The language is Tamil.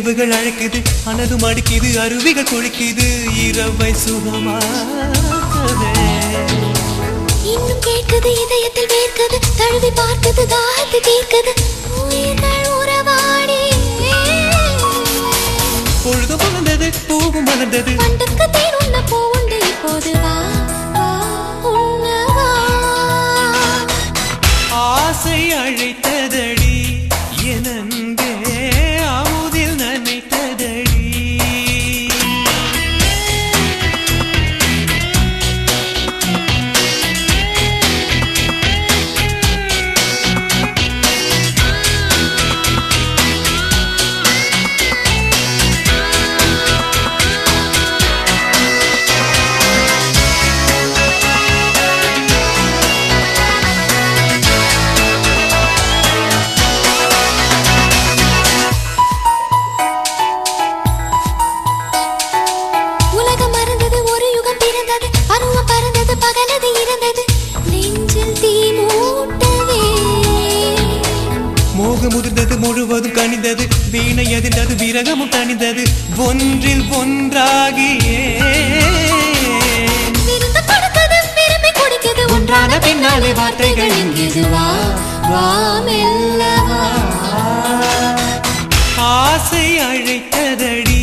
நினைவுகள் அழைக்குது மனதும் அடிக்குது அருவிகள் குளிக்குது இரவை சுகமாகவே இன்னும் கேட்குது இதயத்தில் வேர்க்குது தழுவி பார்க்குது தாகத்து தீர்க்குது உயிர்கள் உறவாடி பொழுது மலர்ந்தது பூவும் மலர்ந்தது பண்டுக்கு தேர் உண்ண போவுண்டு இப்போது வா வா உண்ணவா ஆசை அழைத்ததடி எனந்தே அமுதில் நனைத்ததடி உலகம் மறந்தது ஒரு யுகம் பிறந்தது பருவம் பறந்தது பகலது இறந்தது நெஞ்சில் தீ மூட்டவே மோகம் முதிர்ந்தது முழுவதும் கனிந்தது வீணை எதிர்ந்தது விரகமும் தணிந்தது ஒன்றில் ஒன்றாகியே விருந்து கொடுத்தது விரும்பி குடிக்குது ஒன்றான பின்னாலே வார்த்தைகள் இங்கிது வா வா மெல்ல வா ஆசை அழைத்ததடி